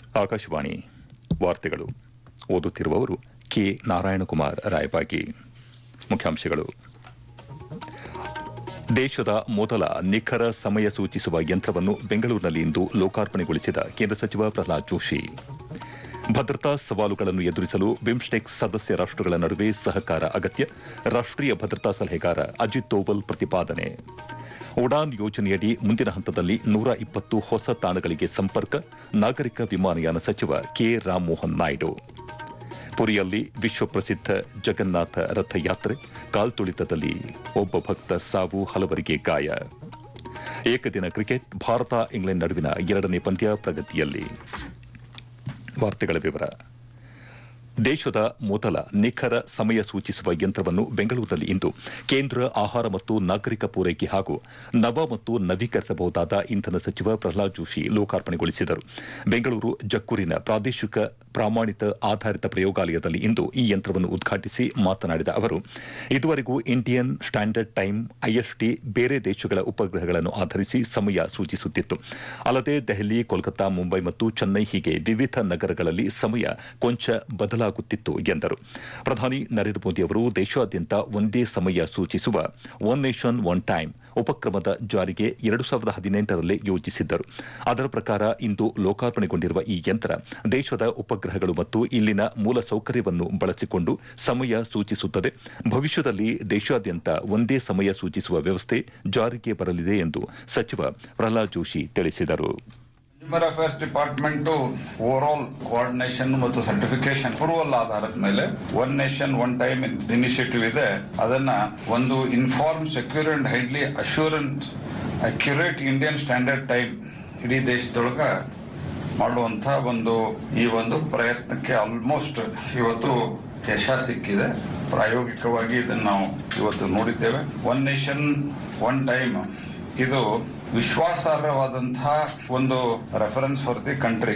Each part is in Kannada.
ಆಕಾಶವಾಣಿ ವಾರ್ತೆಗಳು ಓದುತ್ತಿರುವವರು ಕೆ ನಾರಾಯಣಕುಮಾರ್ ರಾಯಬಾಗಿ ಮುಖ್ಯಾಂಶಗಳು ದೇಶದ ಮೊದಲ ನಿಖರ ಸಮಯ ಸೂಚಿಸುವ ಯಂತ್ರವನ್ನು ಬೆಂಗಳೂರಿನಲ್ಲಿಂದು ಲೋಕಾರ್ಪಣೆಗೊಳಿಸಿದ ಕೇಂದ್ರ ಸಚಿವ ಪ್ರಹ್ಲಾದ್ ಜೋಶಿ ಭದ್ರತಾ ಸವಾಲುಗಳನ್ನು ಎದುರಿಸಲು ಬಿಮ್ಸ್ಟೆಕ್ ಸದಸ್ಯ ರಾಷ್ಟಗಳ ನಡುವೆ ಸಹಕಾರ ಅಗತ್ಯ ರಾಷ್ಟೀಯ ಭದ್ರತಾ ಸಲಹೆಗಾರ ಅಜಿತ್ ದೋವಲ್ ಪ್ರತಿಪಾದನೆ ಉಡಾನ್ ಯೋಜನೆಯಡಿ ಮುಂದಿನ ಹಂತದಲ್ಲಿ ನೂರ ಇಪ್ಪತ್ತು ಹೊಸ ತಾಣಗಳಿಗೆ ಸಂಪರ್ಕ ನಾಗರಿಕ ವಿಮಾನಯಾನ ಸಚಿವ ಕೆ ರಾಮಮೋಹನ್ ನಾಯ್ಡು ಪುರಿಯಲ್ಲಿ ವಿಶ್ವಪ್ರಸಿದ್ಧ ಜಗನ್ನಾಥ ರಥಯಾತ್ರೆ ಕಾಲ್ತುಳಿತದಲ್ಲಿ ಒಬ್ಬ ಭಕ್ತ ಸಾವು ಹಲವರಿಗೆ ಗಾಯ ಏಕದಿನ ಕ್ರಿಕೆಟ್ ಭಾರತ ಇಂಗ್ಲೆಂಡ್ ನಡುವಿನ ಎರಡನೇ ಪಂದ್ಯ ಪ್ರಗತಿಯಲ್ಲಿ ವಾರ್ತೆಗಳ ವಿವರ ದೇಶದ ಮೊದಲ ನಿಖರ ಸಮಯ ಸೂಚಿಸುವ ಯಂತ್ರವನ್ನು ಬೆಂಗಳೂರಿನಲ್ಲಿ ಇಂದು ಕೇಂದ್ರ ಆಹಾರ ಮತ್ತು ನಾಗರಿಕ ಪೂರೈಕೆ ಹಾಗೂ ನವ ಮತ್ತು ನವೀಕರಿಸಬಹುದಾದ ಇಂಧನ ಸಚಿವ ಪ್ರಹ್ಲಾದ್ ಜೋಶಿ ಲೋಕಾರ್ಪಣೆಗೊಳಿಸಿದರು ಬೆಂಗಳೂರು ಜಕ್ಕೂರಿನ ಪ್ರಾದೇಶಿಕ ಪ್ರಾಮಾಣಿತ ಆಧಾರಿತ ಪ್ರಯೋಗಾಲಯದಲ್ಲಿ ಇಂದು ಈ ಯಂತ್ರವನ್ನು ಉದ್ಘಾಟಿಸಿ ಮಾತನಾಡಿದ ಅವರು ಇದುವರೆಗೂ ಇಂಡಿಯನ್ ಸ್ಟ್ಯಾಂಡರ್ಡ್ ಟೈಮ್ ಐಎಸ್ಟಿ ಬೇರೆ ದೇಶಗಳ ಉಪಗ್ರಹಗಳನ್ನು ಆಧರಿಸಿ ಸಮಯ ಸೂಚಿಸುತ್ತಿತ್ತು ಅಲ್ಲದೆ ದೆಹಲಿ ಕೋಲ್ಕತ್ತಾ ಮುಂಬೈ ಮತ್ತು ಚೆನ್ನೈ ಹೀಗೆ ವಿವಿಧ ನಗರಗಳಲ್ಲಿ ಸಮಯ ಕೊಂಚ ಬದಲಾಗುತ್ತಿತ್ತು ಎಂದರು ಪ್ರಧಾನಿ ನರೇಂದ್ರ ಮೋದಿ ಅವರು ದೇಶಾದ್ಯಂತ ಒಂದೇ ಸಮಯ ಸೂಚಿಸುವ ಒನ್ ನೇಷನ್ ಒನ್ ಟೈಮ್ ಉಪಕ್ರಮದ ಜಾರಿಗೆ ಎರಡು ಸಾವಿರದ ಹದಿನೆಂಟರಲ್ಲೇ ಯೋಜಿಸಿದ್ದರು ಅದರ ಪ್ರಕಾರ ಇಂದು ಲೋಕಾರ್ಪಣೆಗೊಂಡಿರುವ ಈ ಯಂತ್ರ ದೇಶದ ಉಪಗ್ರಹಗಳು ಮತ್ತು ಇಲ್ಲಿನ ಮೂಲ ಸೌಕರ್ಯವನ್ನು ಬಳಸಿಕೊಂಡು ಸಮಯ ಸೂಚಿಸುತ್ತದೆ ಭವಿಷ್ಯದಲ್ಲಿ ದೇಶಾದ್ಯಂತ ಒಂದೇ ಸಮಯ ಸೂಚಿಸುವ ವ್ಯವಸ್ಥೆ ಜಾರಿಗೆ ಬರಲಿದೆ ಎಂದು ಸಚಿವ ಪ್ರಹ್ಲಾದ್ ಜೋಶಿ ತಿಳಿಸಿದರು consumer affairs department over all coordination ಮತ್ತು ಸರ್ಟಿಫಿಕೇಶನ್ ಅಪ್ರೂವಲ್ ಆಧಾರದ ಮೇಲೆ one nation one time initiative ಇದೆ ಅದನ್ನ ಒಂದು inform secure and highly assurance accurate Indian standard time ಇಡೀ ದೇಶದೊಳಗ ಮಾಡುವಂತ ಒಂದು ಈ ಒಂದು ಪ್ರಯತ್ನಕ್ಕೆ ಆಲ್ಮೋಸ್ಟ್ ಇವತ್ತು ಯಶ ಸಿಕ್ಕಿದೆ ಪ್ರಾಯೋಗಿಕವಾಗಿ ಇದನ್ನು ನಾವು ಇವತ್ತು ನೋಡಿದ್ದೇವೆ ಒನ್ ನೇಷನ್ ಒನ್ ಟೈಮ್ ಇದು ವಿಶ್ವಾಸಾರ್ಹವಾದಂತಹ ಒಂದು ರೆಫರೆನ್ಸ್ ಫಾರ್ ದಿ ಕಂಟ್ರಿ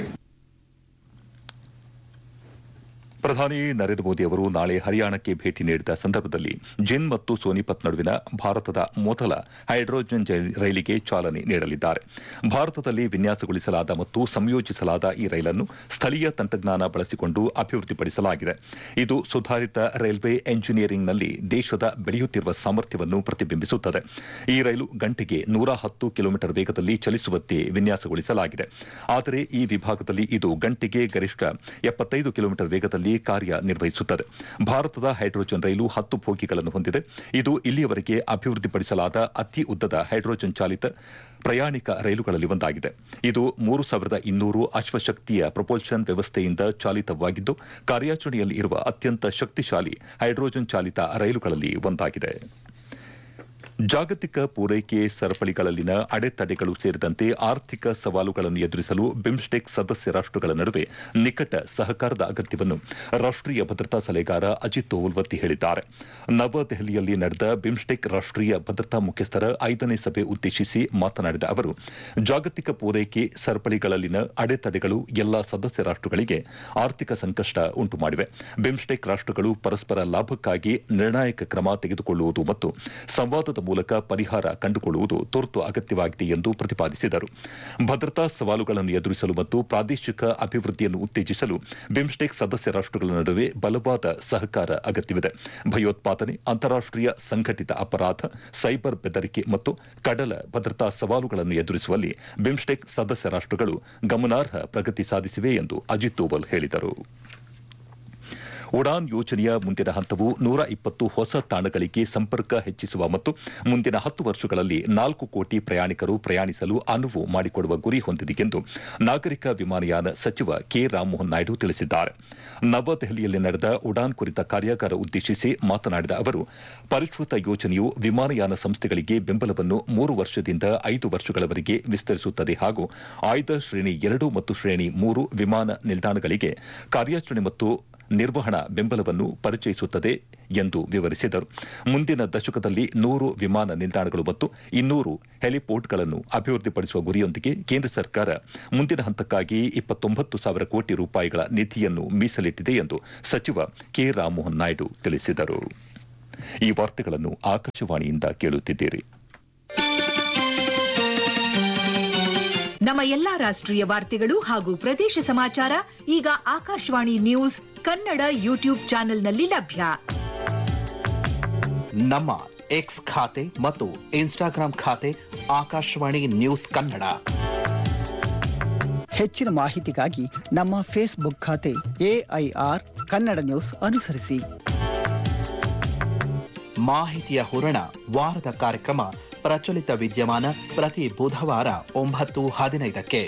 ಪ್ರಧಾನಿ ನರೇಂದ್ರ ಮೋದಿ ಅವರು ನಾಳೆ ಹರಿಯಾಣಕ್ಕೆ ಭೇಟಿ ನೀಡಿದ ಸಂದರ್ಭದಲ್ಲಿ ಜಿನ್ ಮತ್ತು ಸೋನಿಪತ್ ನಡುವಿನ ಭಾರತದ ಮೊದಲ ಹೈಡ್ರೋಜನ್ ರೈಲಿಗೆ ಚಾಲನೆ ನೀಡಲಿದ್ದಾರೆ ಭಾರತದಲ್ಲಿ ವಿನ್ಯಾಸಗೊಳಿಸಲಾದ ಮತ್ತು ಸಂಯೋಜಿಸಲಾದ ಈ ರೈಲನ್ನು ಸ್ಥಳೀಯ ತಂತ್ರಜ್ಞಾನ ಬಳಸಿಕೊಂಡು ಅಭಿವೃದ್ಧಿಪಡಿಸಲಾಗಿದೆ ಇದು ಸುಧಾರಿತ ರೈಲ್ವೆ ಎಂಜಿನಿಯರಿಂಗ್ನಲ್ಲಿ ದೇಶದ ಬೆಳೆಯುತ್ತಿರುವ ಸಾಮರ್ಥ್ಯವನ್ನು ಪ್ರತಿಬಿಂಬಿಸುತ್ತದೆ ಈ ರೈಲು ಗಂಟೆಗೆ ನೂರ ಹತ್ತು ಕಿಲೋಮೀಟರ್ ವೇಗದಲ್ಲಿ ಚಲಿಸುವಂತೆ ವಿನ್ಯಾಸಗೊಳಿಸಲಾಗಿದೆ ಆದರೆ ಈ ವಿಭಾಗದಲ್ಲಿ ಇದು ಗಂಟೆಗೆ ಗರಿಷ್ಠ ಎಪ್ಪತ್ತೈದು ಕಿಲೋಮೀಟರ್ ವೇಗದಲ್ಲಿ ಕಾರ್ಯನಿರ್ವಹಿಸುತ್ತದೆ ಭಾರತದ ಹೈಡ್ರೋಜನ್ ರೈಲು ಹತ್ತು ಬೋಗಿಗಳನ್ನು ಹೊಂದಿದೆ ಇದು ಇಲ್ಲಿಯವರೆಗೆ ಅಭಿವೃದ್ಧಿಪಡಿಸಲಾದ ಅತಿ ಉದ್ದದ ಹೈಡ್ರೋಜನ್ ಚಾಲಿತ ಪ್ರಯಾಣಿಕ ರೈಲುಗಳಲ್ಲಿ ಒಂದಾಗಿದೆ ಇದು ಮೂರು ಸಾವಿರದ ಇನ್ನೂರು ಅಶ್ವಶಕ್ತಿಯ ಪ್ರೊಪಲ್ಷನ್ ವ್ಯವಸ್ಥೆಯಿಂದ ಚಾಲಿತವಾಗಿದ್ದು ಕಾರ್ಯಾಚರಣೆಯಲ್ಲಿ ಇರುವ ಅತ್ಯಂತ ಶಕ್ತಿಶಾಲಿ ಹೈಡ್ರೋಜನ್ ಚಾಲಿತ ರೈಲುಗಳಲ್ಲಿ ಒಂದಾಗಿದೆ ಜಾಗತಿಕ ಪೂರೈಕೆ ಸರಪಳಿಗಳಲ್ಲಿನ ಅಡೆತಡೆಗಳು ಸೇರಿದಂತೆ ಆರ್ಥಿಕ ಸವಾಲುಗಳನ್ನು ಎದುರಿಸಲು ಬಿಮ್ಸ್ಟೆಕ್ ಸದಸ್ಯ ರಾಷ್ಟಗಳ ನಡುವೆ ನಿಕಟ ಸಹಕಾರದ ಅಗತ್ಯವನ್ನು ರಾಷ್ಟೀಯ ಭದ್ರತಾ ಸಲಹೆಗಾರ ಅಜಿತ್ ದೋವಲ್ ಒತ್ತಿ ಹೇಳಿದ್ದಾರೆ ನವದೆಹಲಿಯಲ್ಲಿ ನಡೆದ ಬಿಮ್ಸ್ಟೆಕ್ ರಾಷ್ಟೀಯ ಭದ್ರತಾ ಮುಖ್ಯಸ್ಥರ ಐದನೇ ಸಭೆ ಉದ್ದೇಶಿಸಿ ಮಾತನಾಡಿದ ಅವರು ಜಾಗತಿಕ ಪೂರೈಕೆ ಸರಪಳಿಗಳಲ್ಲಿನ ಅಡೆತಡೆಗಳು ಎಲ್ಲಾ ಸದಸ್ಯ ರಾಷ್ಟಗಳಿಗೆ ಆರ್ಥಿಕ ಸಂಕಷ್ಟ ಉಂಟುಮಾಡಿವೆ ಬಿಮ್ಸ್ಟೆಕ್ ರಾಷ್ಟಗಳು ಪರಸ್ಪರ ಲಾಭಕ್ಕಾಗಿ ನಿರ್ಣಾಯಕ ಕ್ರಮ ತೆಗೆದುಕೊಳ್ಳುವುದು ಮತ್ತು ಸಂವಾದದ ಮೂಲಕ ಪರಿಹಾರ ಕಂಡುಕೊಳ್ಳುವುದು ತುರ್ತು ಅಗತ್ಯವಾಗಿದೆ ಎಂದು ಪ್ರತಿಪಾದಿಸಿದರು ಭದ್ರತಾ ಸವಾಲುಗಳನ್ನು ಎದುರಿಸಲು ಮತ್ತು ಪ್ರಾದೇಶಿಕ ಅಭಿವೃದ್ಧಿಯನ್ನು ಉತ್ತೇಜಿಸಲು ಬಿಮ್ಸ್ಟೆಕ್ ಸದಸ್ಯ ರಾಷ್ಟಗಳ ನಡುವೆ ಬಲವಾದ ಸಹಕಾರ ಅಗತ್ಯವಿದೆ ಭಯೋತ್ಪಾದನೆ ಅಂತಾರಾಷ್ಟೀಯ ಸಂಘಟಿತ ಅಪರಾಧ ಸೈಬರ್ ಬೆದರಿಕೆ ಮತ್ತು ಕಡಲ ಭದ್ರತಾ ಸವಾಲುಗಳನ್ನು ಎದುರಿಸುವಲ್ಲಿ ಬಿಮ್ಸ್ಟೆಕ್ ಸದಸ್ಯ ರಾಷ್ಟಗಳು ಗಮನಾರ್ಹ ಪ್ರಗತಿ ಸಾಧಿಸಿವೆ ಎಂದು ಅಜಿತ್ ದೋವಲ್ ಹೇಳಿದರು ಉಡಾನ್ ಯೋಜನೆಯ ಮುಂದಿನ ಹಂತವು ನೂರ ಇಪ್ಪತ್ತು ಹೊಸ ತಾಣಗಳಿಗೆ ಸಂಪರ್ಕ ಹೆಚ್ಚಿಸುವ ಮತ್ತು ಮುಂದಿನ ಹತ್ತು ವರ್ಷಗಳಲ್ಲಿ ನಾಲ್ಕು ಕೋಟಿ ಪ್ರಯಾಣಿಕರು ಪ್ರಯಾಣಿಸಲು ಅನುವು ಮಾಡಿಕೊಡುವ ಗುರಿ ಹೊಂದಿದೆ ಎಂದು ನಾಗರಿಕ ವಿಮಾನಯಾನ ಸಚಿವ ಕೆ ರಾಮಮೋಹನ್ ನಾಯ್ಡು ತಿಳಿಸಿದ್ದಾರೆ ನವದೆಹಲಿಯಲ್ಲಿ ನಡೆದ ಉಡಾನ್ ಕುರಿತ ಕಾರ್ಯಾಗಾರ ಉದ್ದೇಶಿಸಿ ಮಾತನಾಡಿದ ಅವರು ಪರಿಷ್ಕೃತ ಯೋಜನೆಯು ವಿಮಾನಯಾನ ಸಂಸ್ಥೆಗಳಿಗೆ ಬೆಂಬಲವನ್ನು ಮೂರು ವರ್ಷದಿಂದ ಐದು ವರ್ಷಗಳವರೆಗೆ ವಿಸ್ತರಿಸುತ್ತದೆ ಹಾಗೂ ಆಯ್ದ ಶ್ರೇಣಿ ಎರಡು ಮತ್ತು ಶ್ರೇಣಿ ಮೂರು ವಿಮಾನ ನಿಲ್ದಾಣಗಳಿಗೆ ಕಾರ್ಯಾಚರಣೆ ಮತ್ತು ನಿರ್ವಹಣಾ ಬೆಂಬಲವನ್ನು ಪರಿಚಯಿಸುತ್ತದೆ ಎಂದು ವಿವರಿಸಿದರು ಮುಂದಿನ ದಶಕದಲ್ಲಿ ನೂರು ವಿಮಾನ ನಿಲ್ದಾಣಗಳು ಮತ್ತು ಇನ್ನೂರು ಹೆಲಿಪೋರ್ಟ್ಗಳನ್ನು ಅಭಿವೃದ್ಧಿಪಡಿಸುವ ಗುರಿಯೊಂದಿಗೆ ಕೇಂದ್ರ ಸರ್ಕಾರ ಮುಂದಿನ ಹಂತಕ್ಕಾಗಿ ಇಪ್ಪತ್ತೊಂಬತ್ತು ಸಾವಿರ ಕೋಟಿ ರೂಪಾಯಿಗಳ ನಿಧಿಯನ್ನು ಮೀಸಲಿಟ್ಟಿದೆ ಎಂದು ಸಚಿವ ಕೆ ರಾಮಮೋಹನ್ ನಾಯ್ಡು ತಿಳಿಸಿದರು ಈ ವಾರ್ತೆಗಳನ್ನು ಆಕಾಶವಾಣಿಯಿಂದ ಕೇಳುತ್ತಿದ್ದೀರಿ ನಮ್ಮ ಎಲ್ಲಾ ರಾಷ್ಟ್ರೀಯ ವಾರ್ತೆಗಳು ಹಾಗೂ ಪ್ರದೇಶ ಸಮಾಚಾರ ಈಗ ಆಕಾಶವಾಣಿ ನ್ಯೂಸ್ ಕನ್ನಡ ಯೂಟ್ಯೂಬ್ ಚಾನೆಲ್ನಲ್ಲಿ ಲಭ್ಯ ನಮ್ಮ ಎಕ್ಸ್ ಖಾತೆ ಮತ್ತು ಇನ್ಸ್ಟಾಗ್ರಾಂ ಖಾತೆ ಆಕಾಶವಾಣಿ ನ್ಯೂಸ್ ಕನ್ನಡ ಹೆಚ್ಚಿನ ಮಾಹಿತಿಗಾಗಿ ನಮ್ಮ ಫೇಸ್ಬುಕ್ ಖಾತೆ ಎಐಆರ್ ಕನ್ನಡ ನ್ಯೂಸ್ ಅನುಸರಿಸಿ ಮಾಹಿತಿಯ ಹೂರಣ ವಾರದ ಕಾರ್ಯಕ್ರಮ ಪ್ರಚಲಿತ ವಿದ್ಯಮಾನ ಪ್ರತಿ ಬುಧವಾರ ಒಂಬತ್ತು ಹದಿನೈದಕ್ಕೆ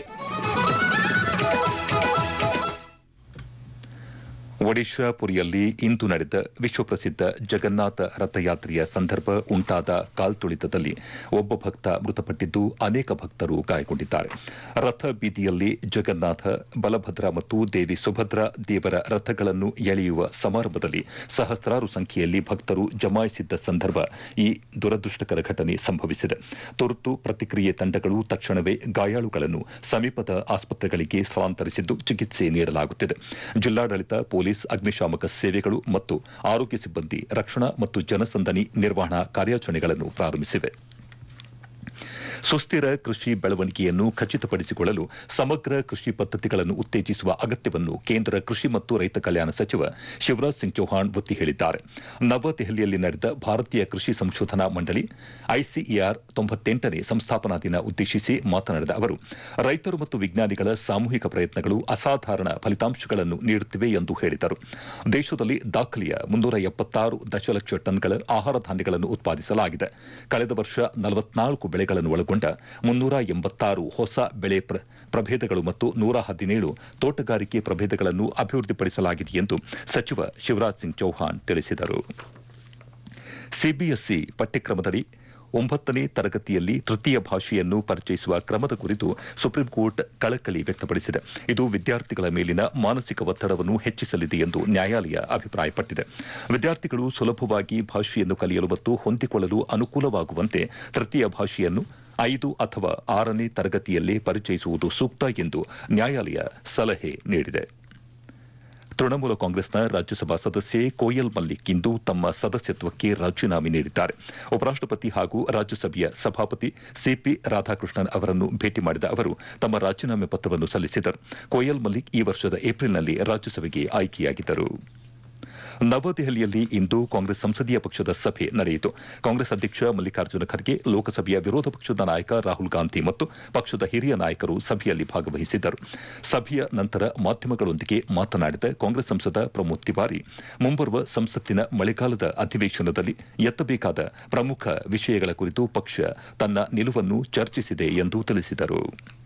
ಒಡಿಶಾ ಪುರಿಯಲ್ಲಿ ಇಂದು ನಡೆದ ವಿಶ್ವಪ್ರಸಿದ್ಧ ಜಗನ್ನಾಥ ರಥಯಾತ್ರೆಯ ಸಂದರ್ಭ ಉಂಟಾದ ಕಾಲ್ತುಳಿತದಲ್ಲಿ ಒಬ್ಬ ಭಕ್ತ ಮೃತಪಟ್ಟಿದ್ದು ಅನೇಕ ಭಕ್ತರು ಗಾಯಗೊಂಡಿದ್ದಾರೆ ರಥ ಬೀದಿಯಲ್ಲಿ ಜಗನ್ನಾಥ ಬಲಭದ್ರ ಮತ್ತು ದೇವಿ ಸುಭದ್ರ ದೇವರ ರಥಗಳನ್ನು ಎಳೆಯುವ ಸಮಾರಂಭದಲ್ಲಿ ಸಹಸ್ರಾರು ಸಂಖ್ಯೆಯಲ್ಲಿ ಭಕ್ತರು ಜಮಾಯಿಸಿದ್ದ ಸಂದರ್ಭ ಈ ದುರದೃಷ್ಟಕರ ಘಟನೆ ಸಂಭವಿಸಿದೆ ತುರ್ತು ಪ್ರತಿಕ್ರಿಯೆ ತಂಡಗಳು ತಕ್ಷಣವೇ ಗಾಯಾಳುಗಳನ್ನು ಸಮೀಪದ ಆಸ್ಪತ್ರೆಗಳಿಗೆ ಸ್ಥಳಾಂತರಿಸಿದ್ದು ಚಿಕಿತ್ಸೆ ನೀಡಲಾಗುತ್ತಿದೆ ಜಿಲ್ಲಾಡಳಿತ ಪೊಲೀಸ್ ಅಗ್ನಿಶಾಮಕ ಸೇವೆಗಳು ಮತ್ತು ಆರೋಗ್ಯ ಸಿಬ್ಬಂದಿ ರಕ್ಷಣಾ ಮತ್ತು ಜನಸಂದಣಿ ನಿರ್ವಹಣಾ ಕಾರ್ಯಾಚರಣೆಗಳನ್ನು ಪ್ರಾರಂಭಿಸಿವೆ ಸುಸ್ಥಿರ ಕೃಷಿ ಬೆಳವಣಿಗೆಯನ್ನು ಖಚಿತಪಡಿಸಿಕೊಳ್ಳಲು ಸಮಗ್ರ ಕೃಷಿ ಪದ್ದತಿಗಳನ್ನು ಉತ್ತೇಜಿಸುವ ಅಗತ್ಯವನ್ನು ಕೇಂದ್ರ ಕೃಷಿ ಮತ್ತು ರೈತ ಕಲ್ಯಾಣ ಸಚಿವ ಶಿವರಾಜ್ ಸಿಂಗ್ ಚೌಹಾಣ್ ಒತ್ತಿ ಹೇಳಿದ್ದಾರೆ ನವದೆಹಲಿಯಲ್ಲಿ ನಡೆದ ಭಾರತೀಯ ಕೃಷಿ ಸಂಶೋಧನಾ ಮಂಡಳಿ ಐಸಿಇಆರ್ ತೊಂಬತ್ತೆಂಟನೇ ಸಂಸ್ಥಾಪನಾ ದಿನ ಉದ್ದೇಶಿಸಿ ಮಾತನಾಡಿದ ಅವರು ರೈತರು ಮತ್ತು ವಿಜ್ಞಾನಿಗಳ ಸಾಮೂಹಿಕ ಪ್ರಯತ್ನಗಳು ಅಸಾಧಾರಣ ಫಲಿತಾಂಶಗಳನ್ನು ನೀಡುತ್ತಿವೆ ಎಂದು ಹೇಳಿದರು ದೇಶದಲ್ಲಿ ದಾಖಲೆಯ ಮುನ್ನೂರ ಎಪ್ಪತ್ತಾರು ದಶಲಕ್ಷ ಟನ್ಗಳ ಆಹಾರ ಧಾನ್ಯಗಳನ್ನು ಉತ್ಪಾದಿಸಲಾಗಿದೆ ಕಳೆದ ವರ್ಷ ನಲವತ್ನಾಲ್ಕು ಬೆಳೆಗಳನ್ನು ಒಳಗೊಂಡ ಮುನ್ನೂರ ಎಂಬತ್ತಾರು ಹೊಸ ಬೆಳೆ ಪ್ರ- ಪ್ರಭೇದಗಳು ಮತ್ತು ನೂರ ಹದಿನೇಳು ತೋಟಗಾರಿಕೆ ಪ್ರಭೇದಗಳನ್ನು ಅಭಿವೃದ್ಧಿಪಡಿಸಲಾಗಿದೆ ಎಂದು ಸಚಿವ ಶಿವರಾಜ್ ಸಿಂಗ್ ಚೌಹಾಣ್ ತಿಳಿಸಿದರು ಸಿಬಿಎಸ್ಇ ಪಠ್ಯಕ್ರಮದಡಿ ಒಂಬತ್ತನೇ ತರಗತಿಯಲ್ಲಿ ತೃತೀಯ ಭಾಷೆಯನ್ನು ಪರಿಚಯಿಸುವ ಕ್ರಮದ ಕುರಿತು ಸುಪ್ರೀಂ ಕೋರ್ಟ್ ಕಳಕಳಿ ವ್ಯಕ್ತಪಡಿಸಿದೆ ಇದು ವಿದ್ಯಾರ್ಥಿಗಳ ಮೇಲಿನ ಮಾನಸಿಕ ಒತ್ತಡವನ್ನು ಹೆಚ್ಚಿಸಲಿದೆ ಎಂದು ನ್ಯಾಯಾಲಯ ಅಭಿಪ್ರಾಯಪಟ್ಟಿದೆ ವಿದ್ಯಾರ್ಥಿಗಳು ಸುಲಭವಾಗಿ ಭಾಷೆಯನ್ನು ಕಲಿಯಲು ಮತ್ತು ಹೊಂದಿಕೊಳ್ಳಲು ಅನುಕೂಲವಾಗುವಂತೆ ತೃತೀಯ ಭಾಷೆಯನ್ನು ಐದು ಅಥವಾ ಆರನೇ ತರಗತಿಯಲ್ಲೇ ಪರಿಚಯಿಸುವುದು ಸೂಕ್ತ ಎಂದು ನ್ಯಾಯಾಲಯ ಸಲಹೆ ನೀಡಿದೆ ತೃಣಮೂಲ ಕಾಂಗ್ರೆಸ್ನ ರಾಜ್ಯಸಭಾ ಸದಸ್ಯೆ ಕೋಯಲ್ ಮಲ್ಲಿಕ್ ಇಂದು ತಮ್ಮ ಸದಸ್ಯತ್ವಕ್ಕೆ ರಾಜೀನಾಮೆ ನೀಡಿದ್ದಾರೆ ಉಪರಾಷ್ಟಪತಿ ಹಾಗೂ ರಾಜ್ಯಸಭೆಯ ಸಭಾಪತಿ ಸಿಪಿ ರಾಧಾಕೃಷ್ಣನ್ ಅವರನ್ನು ಭೇಟಿ ಮಾಡಿದ ಅವರು ತಮ್ಮ ರಾಜೀನಾಮೆ ಪತ್ರವನ್ನು ಸಲ್ಲಿಸಿದರು ಕೋಯಲ್ ಮಲ್ಲಿಕ್ ಈ ವರ್ಷದ ಏಪ್ರಿಲ್ನಲ್ಲಿ ರಾಜ್ಯಸಭೆಗೆ ಆಯ್ಕೆಯಾಗಿದ್ದರು ನವದೆಹಲಿಯಲ್ಲಿ ಇಂದು ಕಾಂಗ್ರೆಸ್ ಸಂಸದೀಯ ಪಕ್ಷದ ಸಭೆ ನಡೆಯಿತು ಕಾಂಗ್ರೆಸ್ ಅಧ್ಯಕ್ಷ ಮಲ್ಲಿಕಾರ್ಜುನ ಖರ್ಗೆ ಲೋಕಸಭೆಯ ವಿರೋಧ ಪಕ್ಷದ ನಾಯಕ ರಾಹುಲ್ ಗಾಂಧಿ ಮತ್ತು ಪಕ್ಷದ ಹಿರಿಯ ನಾಯಕರು ಸಭೆಯಲ್ಲಿ ಭಾಗವಹಿಸಿದ್ದರು ಸಭೆಯ ನಂತರ ಮಾಧ್ಯಮಗಳೊಂದಿಗೆ ಮಾತನಾಡಿದ ಕಾಂಗ್ರೆಸ್ ಸಂಸದ ಪ್ರಮೋದ್ ತಿವಾರಿ ಮುಂಬರುವ ಸಂಸತ್ತಿನ ಮಳೆಗಾಲದ ಅಧಿವೇಶನದಲ್ಲಿ ಎತ್ತಬೇಕಾದ ಪ್ರಮುಖ ವಿಷಯಗಳ ಕುರಿತು ಪಕ್ಷ ತನ್ನ ನಿಲುವನ್ನು ಚರ್ಚಿಸಿದೆ ಎಂದು ತಿಳಿಸಿದರು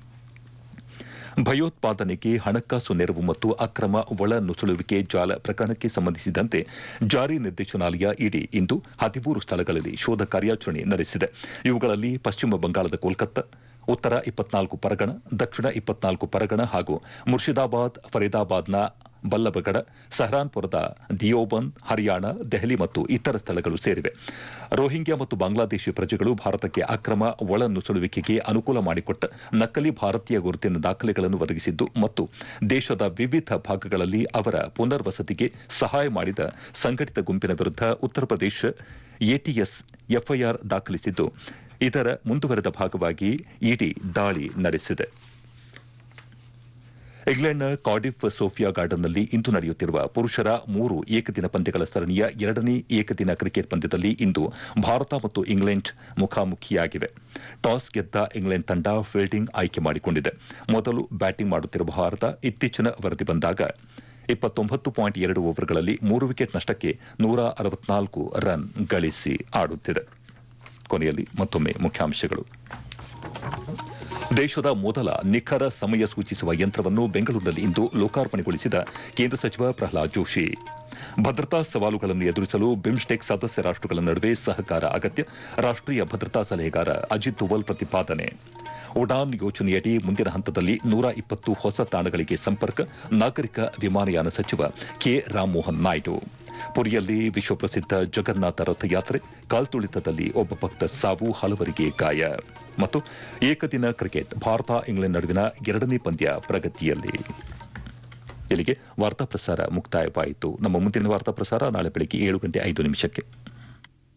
ಭಯೋತ್ಪಾದನೆಗೆ ಹಣಕಾಸು ನೆರವು ಮತ್ತು ಅಕ್ರಮ ಒಳ ನುಸುಳುವಿಕೆ ಜಾಲ ಪ್ರಕರಣಕ್ಕೆ ಸಂಬಂಧಿಸಿದಂತೆ ಜಾರಿ ನಿರ್ದೇಶನಾಲಯ ಇಡಿ ಇಂದು ಹದಿಮೂರು ಸ್ಥಳಗಳಲ್ಲಿ ಶೋಧ ಕಾರ್ಯಾಚರಣೆ ನಡೆಸಿದೆ ಇವುಗಳಲ್ಲಿ ಪಶ್ಚಿಮ ಬಂಗಾಳದ ಕೋಲ್ಕತ್ತಾ ಉತ್ತರ ಇಪ್ಪತ್ನಾಲ್ಕು ಪರಗಣ ದಕ್ಷಿಣ ಇಪ್ಪತ್ನಾಲ್ಕು ಪರಗಣ ಹಾಗೂ ಮುರ್ಷಿದಾಬಾದ್ ಫರೀದಾಬಾದ್ನ ಬಲ್ಲಭಗಡ ಸಹರಾನ್ಪುರದ ದಿಯೋಬಂದ್ ಹರಿಯಾಣ ದೆಹಲಿ ಮತ್ತು ಇತರ ಸ್ಥಳಗಳು ಸೇರಿವೆ ರೋಹಿಂಗ್ಯಾ ಮತ್ತು ಬಾಂಗ್ಲಾದೇಶಿ ಪ್ರಜೆಗಳು ಭಾರತಕ್ಕೆ ಅಕ್ರಮ ಒಳ ನುಸುಳುವಿಕೆಗೆ ಅನುಕೂಲ ಮಾಡಿಕೊಟ್ಟ ನಕಲಿ ಭಾರತೀಯ ಗುರುತಿನ ದಾಖಲೆಗಳನ್ನು ಒದಗಿಸಿದ್ದು ಮತ್ತು ದೇಶದ ವಿವಿಧ ಭಾಗಗಳಲ್ಲಿ ಅವರ ಪುನರ್ವಸತಿಗೆ ಸಹಾಯ ಮಾಡಿದ ಸಂಘಟಿತ ಗುಂಪಿನ ವಿರುದ್ಧ ಉತ್ತರ ಪ್ರದೇಶ ಎಟಿಎಸ್ ಎಫ್ಐಆರ್ ದಾಖಲಿಸಿದ್ದು ಇದರ ಮುಂದುವರೆದ ಭಾಗವಾಗಿ ಇಡಿ ದಾಳಿ ನಡೆಸಿದೆ ಇಂಗ್ಲೆಂಡ್ನ ಕಾರ್ಡಿಫ್ ಸೋಫಿಯಾ ಗಾರ್ಡನ್ನಲ್ಲಿ ಇಂದು ನಡೆಯುತ್ತಿರುವ ಪುರುಷರ ಮೂರು ಏಕದಿನ ಪಂದ್ಯಗಳ ಸರಣಿಯ ಎರಡನೇ ಏಕದಿನ ಕ್ರಿಕೆಟ್ ಪಂದ್ಯದಲ್ಲಿ ಇಂದು ಭಾರತ ಮತ್ತು ಇಂಗ್ಲೆಂಡ್ ಮುಖಾಮುಖಿಯಾಗಿವೆ ಟಾಸ್ ಗೆದ್ದ ಇಂಗ್ಲೆಂಡ್ ತಂಡ ಫೀಲ್ಡಿಂಗ್ ಆಯ್ಕೆ ಮಾಡಿಕೊಂಡಿದೆ ಮೊದಲು ಬ್ಯಾಟಿಂಗ್ ಮಾಡುತ್ತಿರುವ ಭಾರತ ಇತ್ತೀಚಿನ ವರದಿ ಬಂದಾಗ ಇಪ್ಪತ್ತೊಂಬತ್ತು ಪಾಯಿಂಟ್ ಎರಡು ಓವರ್ಗಳಲ್ಲಿ ಮೂರು ವಿಕೆಟ್ ನಷ್ಟಕ್ಕೆ ನೂರ ಅರವತ್ನಾಲ್ಕು ರನ್ ಗಳಿಸಿ ಆಡುತ್ತಿದೆ ಕೊನೆಯಲ್ಲಿ ಮತ್ತೊಮ್ಮೆ ಮುಖ್ಯಾಂಶಗಳು ದೇಶದ ಮೊದಲ ನಿಖರ ಸಮಯ ಸೂಚಿಸುವ ಯಂತ್ರವನ್ನು ಬೆಂಗಳೂರಿನಲ್ಲಿ ಇಂದು ಲೋಕಾರ್ಪಣೆಗೊಳಿಸಿದ ಕೇಂದ್ರ ಸಚಿವ ಪ್ರಹ್ಲಾದ್ ಜೋಶಿ ಭದ್ರತಾ ಸವಾಲುಗಳನ್ನು ಎದುರಿಸಲು ಬಿಮ್ಸ್ಟೆಕ್ ಸದಸ್ಯ ರಾಷ್ಟಗಳ ನಡುವೆ ಸಹಕಾರ ಅಗತ್ಯ ರಾಷ್ಟೀಯ ಭದ್ರತಾ ಸಲಹೆಗಾರ ಅಜಿತ್ ದೋವಲ್ ಪ್ರತಿಪಾದನೆ ಉಡಾನ್ ಯೋಜನೆಯಡಿ ಮುಂದಿನ ಹಂತದಲ್ಲಿ ನೂರ ಇಪ್ಪತ್ತು ಹೊಸ ತಾಣಗಳಿಗೆ ಸಂಪರ್ಕ ನಾಗರಿಕ ವಿಮಾನಯಾನ ಸಚಿವ ಕೆ ರಾಮಮೋಹನ್ ನಾಯ್ಡು ಪುರಿಯಲ್ಲಿ ವಿಶ್ವಪ್ರಸಿದ್ಧ ಜಗನ್ನಾಥ ರಥಯಾತ್ರೆ ಕಾಲ್ತುಳಿತದಲ್ಲಿ ಒಬ್ಬ ಭಕ್ತ ಸಾವು ಹಲವರಿಗೆ ಗಾಯ ಮತ್ತು ಏಕದಿನ ಕ್ರಿಕೆಟ್ ಭಾರತ ಇಂಗ್ಲೆಂಡ್ ನಡುವಿನ ಎರಡನೇ ಪಂದ್ಯ ಪ್ರಗತಿಯಲ್ಲಿ ಇಲ್ಲಿಗೆ ವಾರ್ತಾ ಪ್ರಸಾರ ಮುಕ್ತಾಯವಾಯಿತು ನಮ್ಮ ಮುಂದಿನ ವಾರ್ತಾ ಪ್ರಸಾರ ನಾಳೆ ಬೆಳಗ್ಗೆ ಏಳು ಗಂಟೆ ಐದು ನಿಮಿಷಕ್ಕೆ